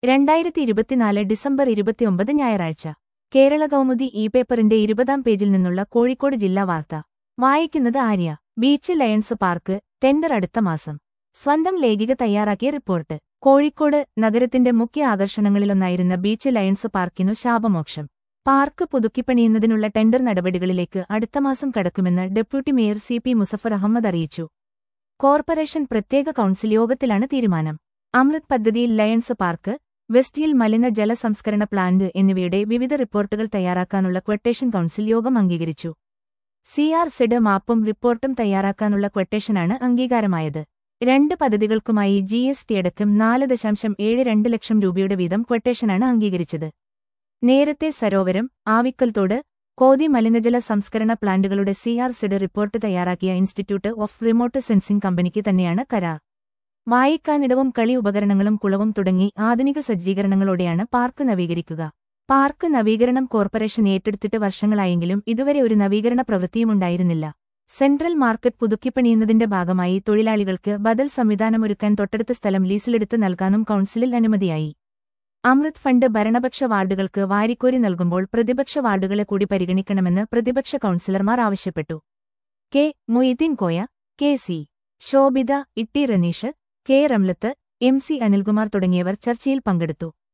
രണ്ടായിരത്തി ഇരുപത്തിനാല് ഡിസംബർ ഇരുപത്തിയൊമ്പത് ഞായറാഴ്ച കേരള കൗമുദി ഇ പേപ്പറിന്റെ ഇരുപതാം പേജിൽ നിന്നുള്ള കോഴിക്കോട് ജില്ലാ വാർത്ത വായിക്കുന്നത് Arya beach Lions park tender അടുത്ത മാസം സ്വന്തം ലേഖിക തയ്യാറാക്കിയ റിപ്പോർട്ട് കോഴിക്കോട് നഗരത്തിന്റെ മുഖ്യ ആകർഷണങ്ങളിലൊന്നായിരുന്ന ബീച്ച് ലയൺസ് പാർക്കിനു ശാപമോക്ഷം പാർക്ക് പുതുക്കിപ്പണിയുന്നതിനുള്ള ടെൻഡർ നടപടികളിലേക്ക് അടുത്ത മാസം കടക്കുമെന്ന് deputy mayor C P Musafar Ahammed അറിയിച്ചു കോർപ്പറേഷൻ പ്രത്യേക കൌൺസിൽ യോഗത്തിലാണ് തീരുമാനം അമൃത് പദ്ധതിയിൽ ലയൺസ് പാർക്ക് വെസ്റ്റ് ഹിൽ മലിന ജല സംസ്കരണ പ്ലാന്റ് എന്നിവയുടെ വിവിധ റിപ്പോർട്ടുകൾ തയ്യാറാക്കാനുള്ള ക്വട്ടേഷൻ കൌൺസിൽ യോഗം അംഗീകരിച്ചു സി ആർ സെഡ് മാപ്പും റിപ്പോർട്ടും തയ്യാറാക്കാനുള്ള ക്വട്ടേഷനാണ് അംഗീകാരമായത് രണ്ട് പദ്ധതികൾക്കുമായി ജി എസ് ടി അടക്കം നാല് ദശാംശം ഏഴ് രണ്ട് ലക്ഷം രൂപയുടെ വീതം ക്വട്ടേഷനാണ് അംഗീകരിച്ചത് നേരത്തെ സരോവരം ആവിക്കൽത്തോട് കോതി മലിനജല സംസ്കരണ പ്ലാന്റുകളുടെ സി ആർ സെഡ് റിപ്പോർട്ട് തയ്യാറാക്കിയ ഇൻസ്റ്റിറ്റ്യൂട്ട് ഓഫ് റിമോട്ട് സെൻസിംഗ് കമ്പനിക്ക് തന്നെയാണ് കരാർ വായിക്കാനിടവും കളി ഉപകരണങ്ങളും കുളവും തുടങ്ങി ആധുനിക സജ്ജീകരണങ്ങളോടെയാണ് പാർക്ക് നവീകരിക്കുക പാർക്ക് നവീകരണം കോർപ്പറേഷൻ ഏറ്റെടുത്തിട്ട് വർഷങ്ങളായെങ്കിലും ഇതുവരെ ഒരു നവീകരണ പ്രവൃത്തിയുമുണ്ടായിരുന്നില്ല സെൻട്രൽ മാർക്കറ്റ് പുതുക്കിപ്പണിയുന്നതിന്റെ ഭാഗമായി തൊഴിലാളികൾക്ക് ബദൽ സംവിധാനമൊരുക്കാൻ തൊട്ടടുത്ത സ്ഥലം ലീസിലെടുത്ത് നൽകാനും കൌൺസിലിൽ അനുമതിയായി അമൃത് ഫണ്ട് ഭരണപക്ഷ വാർഡുകൾക്ക് വാരിക്കോരി നൽകുമ്പോൾ പ്രതിപക്ഷ വാർഡുകളെ കൂടി പരിഗണിക്കണമെന്ന് പ്രതിപക്ഷ കൌൺസിലർമാർ ആവശ്യപ്പെട്ടു K Moideen Koya K C Shobhitha Itty Raneesh K Ramlath M C Anilkumar തുടങ്ങിയവർ ചർച്ചയിൽ പങ്കെടുത്തു